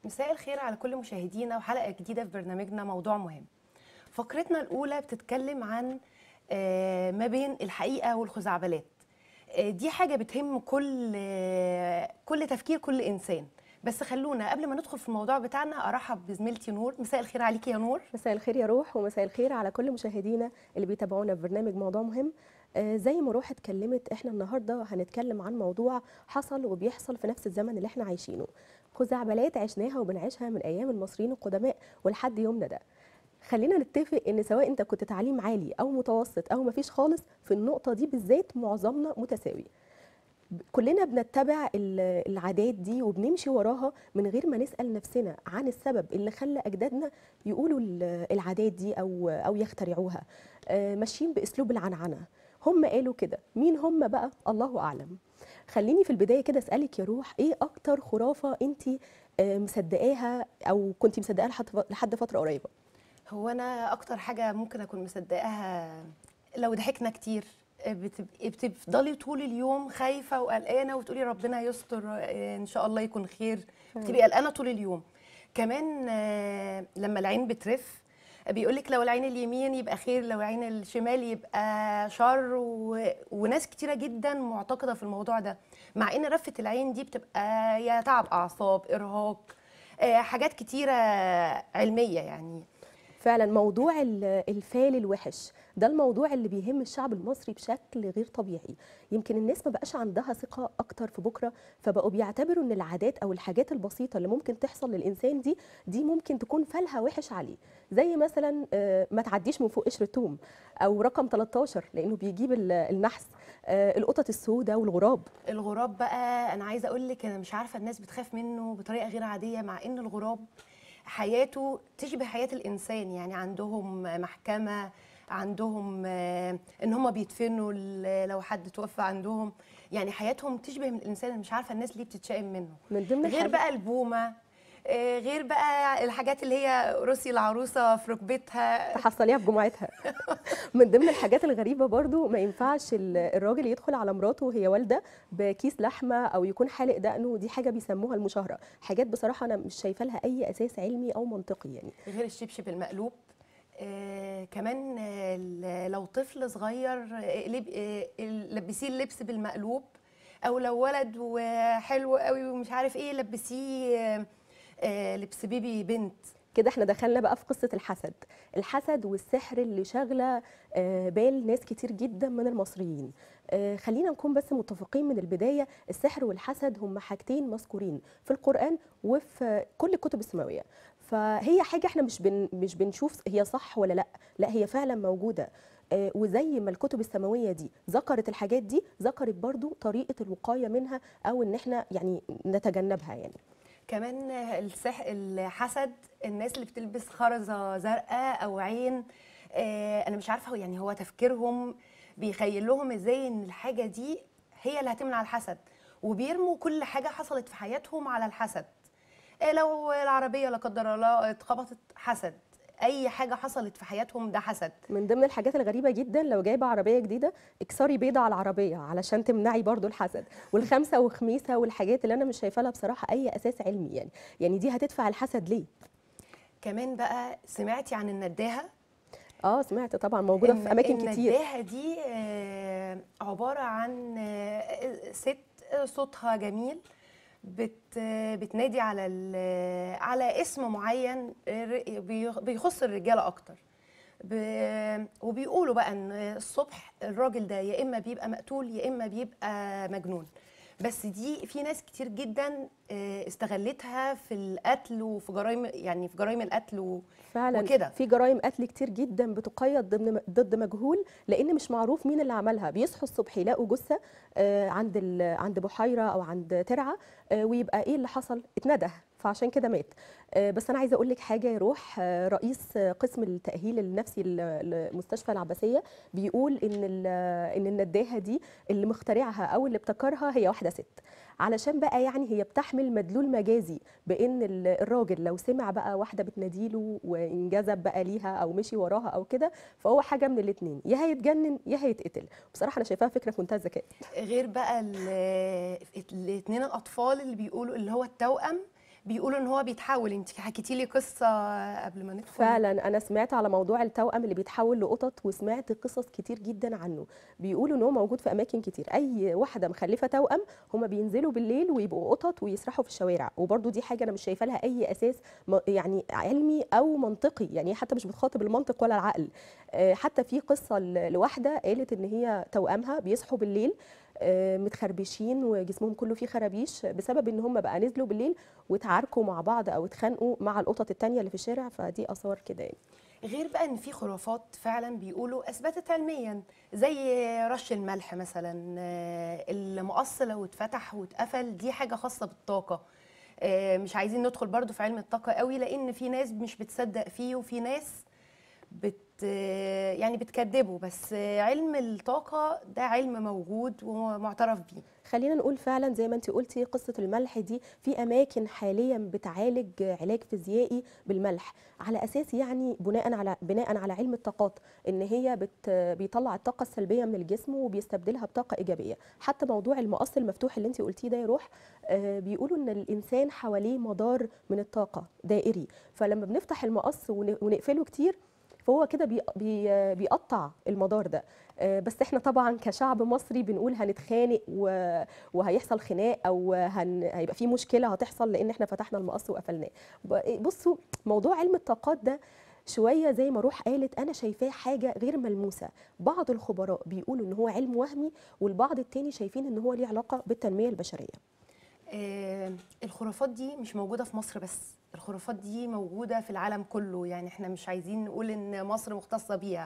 مساء الخير على كل مشاهدينا وحلقة جديدة في برنامجنا موضوع مهم فقرتنا الأولى بتتكلم عن آه، ما بين الحقيقة والخزعبلات آه، دي حاجة بتهم كل آه، كل تفكير كل إنسان بس خلونا قبل ما ندخل في الموضوع بتاعنا أرحب بزميلتي نور مساء الخير عليكي يا نور مساء الخير يا روح ومساء الخير على كل مشاهدينا اللي بيتابعونا في برنامج موضوع مهم آه زي ما روح اتكلمت احنا النهارده هنتكلم عن موضوع حصل وبيحصل في نفس الزمن اللي احنا عايشينه خزعبلات عشناها وبنعيشها من ايام المصريين القدماء ولحد يومنا ده خلينا نتفق ان سواء انت كنت تعليم عالي او متوسط او مفيش خالص في النقطه دي بالذات معظمنا متساوي كلنا بنتبع ال- العادات دي وبنمشي وراها من غير ما نسأل نفسنا عن السبب اللي خلى أجدادنا يقولوا ال- العادات دي أو أو يخترعوها آه، ماشيين بأسلوب العنعنة هم قالوا كده مين هم بقى الله أعلم خليني في البداية كده أسألك يا روح إيه أكتر خرافة أنت مصدقاها أو كنت مصدقاها لحد ف- لحد فترة قريبة هو أنا أكتر حاجة ممكن أكون مصدقاها لو ضحكنا كتير آه، بتبقي بتفضلي طول اليوم خايفة وقلقانة وتقولي ربنا يستر آه، إن شاء الله يكون خير بتبقي قلقانة طول اليوم كمان آه، لما العين بترف بيقولك لو العين اليمين يبقى خير لو العين الشمال يبقى شر و... وناس كتيرة جدا معتقدة في الموضوع ده مع ان رفة العين دي بتبقى يا تعب اعصاب ارهاق آه، حاجات كتيرة علمية يعني فعلا موضوع ال- الفال الوحش ده الموضوع اللي بيهم الشعب المصري بشكل غير طبيعي يمكن الناس ما بقاش عندها ثقة أكتر في بكرة فبقوا بيعتبروا إن العادات أو الحاجات البسيطة اللي ممكن تحصل للإنسان دي دي ممكن تكون فالها وحش عليه زي مثلا آه، ما تعديش من فوق قشر التوم أو رقم 13 لأنه بيجيب ال- النحس آه، القطط السوداء والغراب الغراب بقى انا عايزه اقول لك انا مش عارفه الناس بتخاف منه بطريقه غير عاديه مع ان الغراب حياته تشبه حياه الانسان يعني عندهم محكمه عندهم آه، ان هم بيدفنوا ال- لو حد توفى عندهم يعني حياتهم تشبه من الانسان مش عارفه الناس ليه بتتشائم منه من ضمن غير الحاجات- بقى البومه آه، غير بقى الحاجات اللي هي روسي العروسه في ركبتها تحصليها في جمعتها من ضمن الحاجات الغريبه برضو ما ينفعش ال- الراجل يدخل على مراته وهي والده بكيس لحمه او يكون حالق دقنه دي حاجه بيسموها المشاهره حاجات بصراحه انا مش شايفه لها اي اساس علمي او منطقي يعني غير الشبشب المقلوب آه كمان آه ال- لو طفل صغير آه، لب- آه، لبسيه اللبس بالمقلوب او لو ولد وحلو قوي ومش عارف ايه لبسيه آه، آه لبس بيبي بنت كده احنا دخلنا بقى في قصه الحسد الحسد والسحر اللي شاغله آه، بال ناس كتير جدا من المصريين آه، خلينا نكون بس متفقين من البدايه السحر والحسد هم حاجتين مذكورين في القران وفي كل الكتب السماويه فهي حاجه احنا مش بن مش بنشوف هي صح ولا لا لا هي فعلا موجوده آه، وزي ما الكتب السماويه دي ذكرت الحاجات دي ذكرت برضو طريقه الوقايه منها او ان احنا يعني نتجنبها يعني كمان السح الحسد الناس اللي بتلبس خرزه زرقاء او عين آه انا مش عارفه هو يعني هو تفكيرهم بيخيل لهم ازاي ان الحاجه دي هي اللي هتمنع الحسد وبيرموا كل حاجه حصلت في حياتهم على الحسد آه لو العربيه لا قدر الله اتخبطت حسد اي حاجه حصلت في حياتهم ده حسد من ضمن الحاجات الغريبة جدا لو جايبة عربية جديدة اكسري بيضة على العربية علشان تمنعي برضو الحسد والخمسة وخميسة والحاجات اللي أنا مش شايفة لها بصراحة أي أساس علمي يعني يعني دي هتدفع الحسد ليه؟ كمان بقى سمعتي عن النداهه اه سمعت طبعا موجودة الن- في أماكن كتير النداهة دي آه، عبارة عن آه، ست صوتها جميل بت بتنادي على ال- على اسم معين آه، بيخ- بيخص الرجالة أكتر ب- وبيقولوا بقى ان الصبح الراجل ده يا اما بيبقى مقتول يا اما بيبقى مجنون بس دي في ناس كتير جدا آه، استغلتها في القتل وفي جرائم يعني في جرائم القتل و- فعلا وكده. في جرائم قتل كتير جدا بتقيد ضمن ضد مجهول لان مش معروف مين اللي عملها بيصحوا الصبح يلاقوا جثه آه، عند ال- عند بحيره او عند ترعه آه، ويبقى ايه اللي حصل اتنده فعشان كده مات آه، بس انا عايزه اقول لك حاجه يا روح آه، رئيس آه، قسم التاهيل النفسي ل- لمستشفى العباسيه بيقول ان ال- ان النداهه دي اللي مخترعها او اللي ابتكرها هي واحده ست علشان بقى يعني هي بتحمل مدلول مجازي بان ال- الراجل لو سمع بقى واحده بتناديله وانجذب بقى ليها او مشي وراها او كده فهو حاجه من الاثنين يا هيتجنن يا هيتقتل بصراحه انا شايفاها فكره في منتهى الذكاء غير بقى الاثنين الاطفال اللي بيقولوا اللي هو التوأم بيقولوا ان هو بيتحول انت حكيتي لي قصه قبل ما ندخل فعلا انا سمعت على موضوع التوأم اللي بيتحول لقطط وسمعت قصص كتير جدا عنه بيقولوا ان هو موجود في اماكن كتير اي واحده مخلفه توأم هما بينزلوا بالليل ويبقوا قطط ويسرحوا في الشوارع وبرضو دي حاجه انا مش شايفه لها اي اساس م- يعني علمي او منطقي يعني حتى مش بتخاطب المنطق ولا العقل آه، حتى في قصه ل- لواحده قالت ان هي توأمها بيصحوا بالليل آه، متخربشين وجسمهم كله فيه خرابيش بسبب ان هم بقى نزلوا بالليل وتعاركوا مع بعض او اتخانقوا مع القطط التانية اللي في الشارع فدي اثار كده يعني غير بقى ان في خرافات فعلا بيقولوا اثبتت علميا زي رش الملح مثلا آه، المقص لو اتفتح واتقفل دي حاجه خاصه بالطاقه آه، مش عايزين ندخل برضو في علم الطاقه قوي لان في ناس مش بتصدق فيه وفي ناس بت يعني بتكذبه بس علم الطاقه ده علم موجود ومعترف بيه خلينا نقول فعلا زي ما انت قلتي قصه الملح دي في اماكن حاليا بتعالج علاج فيزيائي بالملح على اساس يعني بناء على بناء على علم الطاقات ان هي بت بيطلع الطاقه السلبيه من الجسم وبيستبدلها بطاقه ايجابيه حتى موضوع المقص المفتوح اللي انت قلتيه ده يا روح آه، بيقولوا ان الانسان حواليه مدار من الطاقه دائري فلما بنفتح المقص ون- ونقفله كتير فهو كده بي بي بيقطع المدار ده آه، بس احنا طبعا كشعب مصري بنقول هنتخانق و- وهيحصل خناق او هن... هيبقى في مشكله هتحصل لان احنا فتحنا المقص وقفلناه ب- بصوا موضوع علم الطاقات ده شويه زي ما روح قالت انا شايفاه حاجه غير ملموسه بعض الخبراء بيقولوا ان هو علم وهمي والبعض التاني شايفين ان هو ليه علاقه بالتنميه البشريه آه، الخرافات دي مش موجودة في مصر بس الخرافات دي موجودة في العالم كله يعني احنا مش عايزين نقول ان مصر مختصة بيها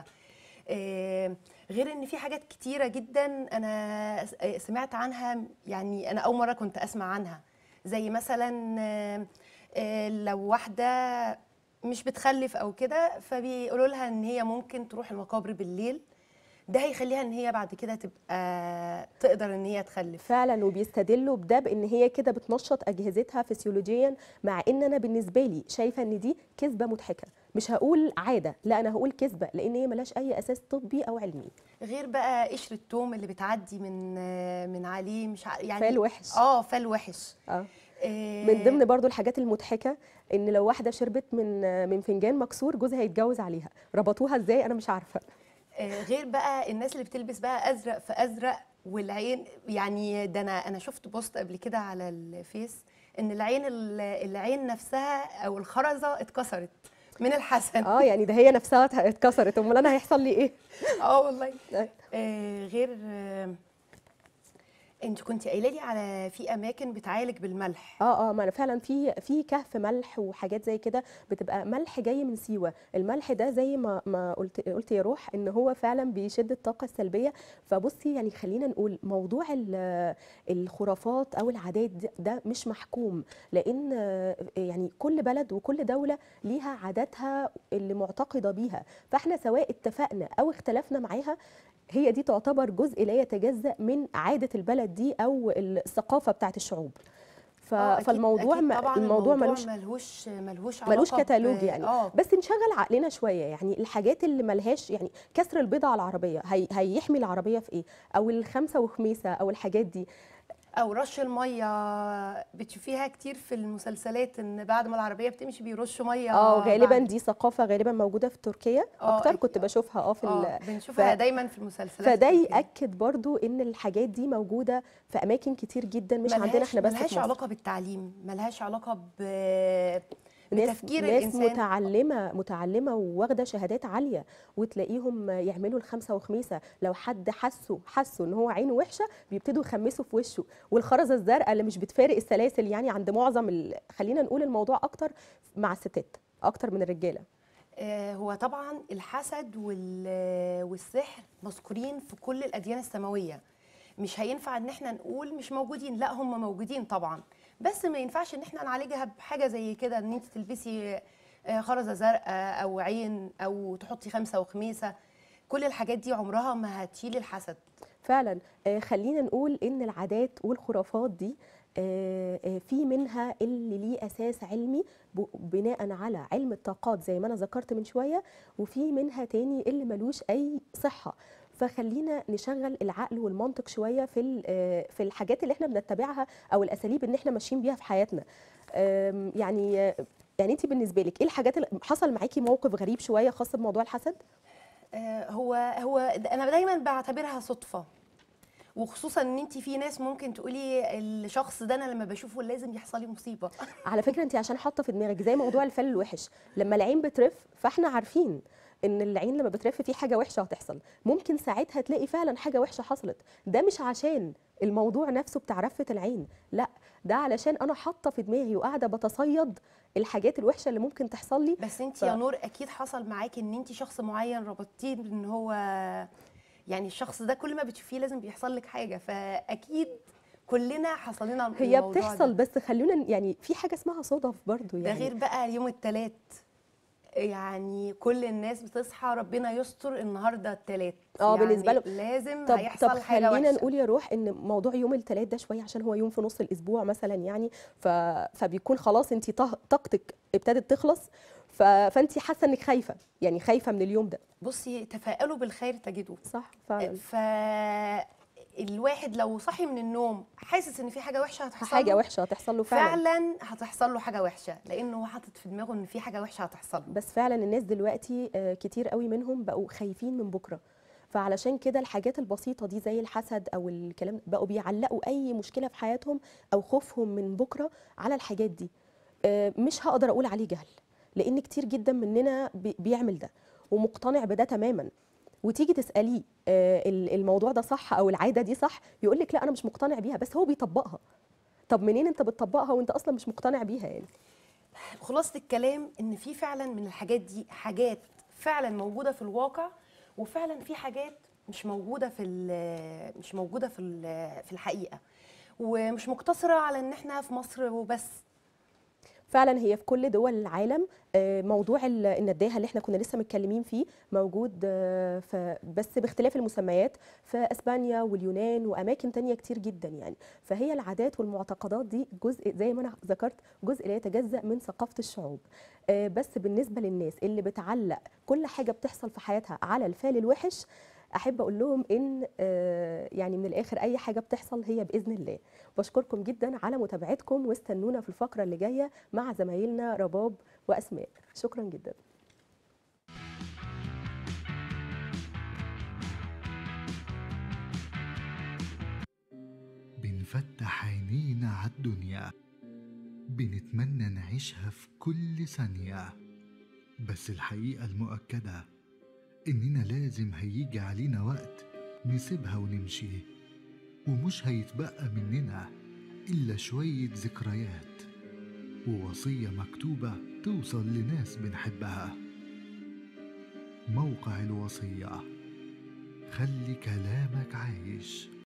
آه، غير ان في حاجات كتيرة جدا انا س- آه، سمعت عنها يعني انا اول مرة كنت اسمع عنها زي مثلا آه، آه، لو واحدة مش بتخلف او كده فبيقولوا لها ان هي ممكن تروح المقابر بالليل ده هيخليها ان هي بعد كده تبقى تقدر ان هي تخلف فعلا وبيستدلوا بده بان هي كده بتنشط اجهزتها فسيولوجيا مع ان انا بالنسبه لي شايفه ان دي كذبه مضحكه مش هقول عاده لا انا هقول كذبه لان هي ملهاش اي اساس طبي او علمي غير بقى قشر التوم اللي بتعدي من من عليه مش ع- يعني فال وحش. اه فال وحش اه آه، من ضمن برضو الحاجات المضحكه ان لو واحده شربت من من فنجان مكسور جوزها يتجوز عليها ربطوها ازاي انا مش عارفه آه، غير بقى الناس اللي بتلبس بقى ازرق في ازرق والعين يعني ده انا انا شفت بوست قبل كده على الفيس ان العين ال- العين نفسها او الخرزه اتكسرت من الحسن اه يعني ده هي نفسها اتكسرت امال انا هيحصل لي ايه اه والله آه. آه، غير آه، انت كنت قايله لي على في اماكن بتعالج بالملح اه اه ما انا فعلا في في كهف ملح وحاجات زي كده بتبقى ملح جاي من سيوه الملح ده زي ما ما قلت قلت يا روح ان هو فعلا بيشد الطاقه السلبيه فبصي يعني خلينا نقول موضوع ال- الخرافات او العادات ده- ده مش محكوم لان آه، يعني كل بلد وكل دوله ليها عاداتها اللي معتقده بيها فاحنا سواء اتفقنا او اختلفنا معاها هي دي تعتبر جزء لا يتجزأ من عادة البلد دي أو الثقافة بتاعت الشعوب ف... آه، أكيد- فالموضوع أكيد ما طبعا الموضوع ملوش ملهوش ملهوش ملوش علاقة ب- كتالوج يعني اه بس نشغل عقلنا شويه يعني الحاجات اللي ملهاش يعني كسر البيضه على العربيه هي هيحمي العربيه في ايه او الخمسه وخميسه او الحاجات دي او رش الميه بتشوفيها كتير في المسلسلات ان بعد ما العربيه بتمشي بيرشوا ميه اه غالبا بعد- دي ثقافه غالبا موجوده في تركيا آه، اكتر أكيد. كنت بشوفها اه في اه ال- بنشوفها ف- دايما في المسلسلات فده التركية. ياكد برضو ان الحاجات دي موجوده في اماكن كتير جدا مش عندنا ملهاش- احنا بس في ملهاش مصر. علاقه بالتعليم ملهاش علاقه ب ناس بتفكير ناس الانسان متعلمه متعلمه وواخده شهادات عاليه وتلاقيهم يعملوا الخمسه وخميسه لو حد حسوا حسوا ان هو عينه وحشه بيبتدوا يخمسوا في وشه والخرزه الزرقاء اللي مش بتفارق السلاسل يعني عند معظم ال... خلينا نقول الموضوع اكتر مع الستات اكتر من الرجاله آه، هو طبعا الحسد وال- والسحر مذكورين في كل الاديان السماويه مش هينفع ان احنا نقول مش موجودين لا هم موجودين طبعا بس ما ينفعش ان احنا نعالجها بحاجه زي كده ان انت تلبسي آه، خرزه زرقاء او عين او تحطي خمسه وخميسه كل الحاجات دي عمرها ما هتشيل الحسد فعلا آه، خلينا نقول ان العادات والخرافات دي آه، آه، في منها اللي ليه اساس علمي ب- بناء على علم الطاقات زي ما انا ذكرت من شويه وفي منها تاني اللي ملوش اي صحه فخلينا نشغل العقل والمنطق شويه في ال- آه، في الحاجات اللي احنا بنتبعها او الاساليب اللي احنا ماشيين بيها في حياتنا أم، يعني يعني انت بالنسبه لك ايه الحاجات اللي حصل معاكي موقف غريب شويه خاص بموضوع الحسد آه، هو هو د- انا دايما بعتبرها صدفه وخصوصا ان انت في ناس ممكن تقولي الشخص ده انا لما بشوفه لازم يحصل لي مصيبه على فكره انت عشان حاطه في دماغك زي موضوع الفل الوحش لما العين بترف فاحنا عارفين ان العين لما بترف في حاجه وحشه هتحصل ممكن ساعتها تلاقي فعلا حاجه وحشه حصلت ده مش عشان الموضوع نفسه بتاع رفه العين لا ده علشان انا حاطه في دماغي وقاعده بتصيد الحاجات الوحشه اللي ممكن تحصل لي بس انت ف- يا نور اكيد حصل معاكي ان انت شخص معين ربطتيه ان هو يعني الشخص ده كل ما بتشوفيه لازم بيحصل لك حاجه فاكيد كلنا حصل لنا هي الموضوع بتحصل ده. بس خلونا ن- يعني في حاجه اسمها صدف برضو ده يعني غير بقى يوم التلات يعني كل الناس بتصحى ربنا يستر النهارده التلات اه بالنسبة له- لازم طب هيحصل طب حاجه خلينا وحشه نقول يا روح ان موضوع يوم الثلاث ده شويه عشان هو يوم في نص الاسبوع مثلا يعني ف... فبيكون خلاص انت طاقتك ابتدت تخلص ف... فانت حاسه انك خايفه يعني خايفه من اليوم ده بصي تفائلوا بالخير تجدوه صح فعلا فالواحد لو صحي من النوم حاسس ان في حاجه وحشه هتحصل حاجه له، وحشه هتحصل له فعلا, فعلا هتحصل له حاجه وحشه لانه هو حاطط في دماغه ان في حاجه وحشه هتحصل له بس فعلا الناس دلوقتي آه، كتير قوي منهم بقوا خايفين من بكره فعلشان كده الحاجات البسيطة دي زي الحسد أو الكلام بقوا بيعلقوا أي مشكلة في حياتهم أو خوفهم من بكرة على الحاجات دي آه، مش هقدر أقول عليه جهل لأن كتير جدا مننا بي- بيعمل ده ومقتنع بده تماما وتيجي تسأليه آه، ال- الموضوع ده صح أو العادة دي صح يقول لك لا أنا مش مقتنع بيها بس هو بيطبقها طب منين أنت بتطبقها وأنت أصلا مش مقتنع بيها يعني خلاصه الكلام ان في فعلا من الحاجات دي حاجات فعلا موجوده في الواقع وفعلا في حاجات مش موجوده في ال- مش موجوده في ال- في الحقيقه ومش مقتصره على ان احنا في مصر وبس فعلا هي في كل دول العالم آه، موضوع ال- النداهه اللي احنا كنا لسه متكلمين فيه موجود آه، ف- بس باختلاف المسميات في اسبانيا واليونان واماكن تانية كتير جدا يعني فهي العادات والمعتقدات دي جزء زي ما انا ذكرت جزء لا يتجزا من ثقافه الشعوب آه، بس بالنسبه للناس اللي بتعلق كل حاجه بتحصل في حياتها على الفعل الوحش احب اقول لهم ان آه، يعني من الاخر اي حاجه بتحصل هي باذن الله بشكركم جدا على متابعتكم واستنونا في الفقره اللي جايه مع زمايلنا رباب واسماء شكرا جدا بنفتح عينينا عالدنيا بنتمنى نعيشها في كل ثانية بس الحقيقة المؤكدة إننا لازم هيجي علينا وقت نسيبها ونمشي ومش هيتبقى مننا إلا شوية ذكريات ووصية مكتوبة توصل لناس بنحبها موقع الوصية خلي كلامك عايش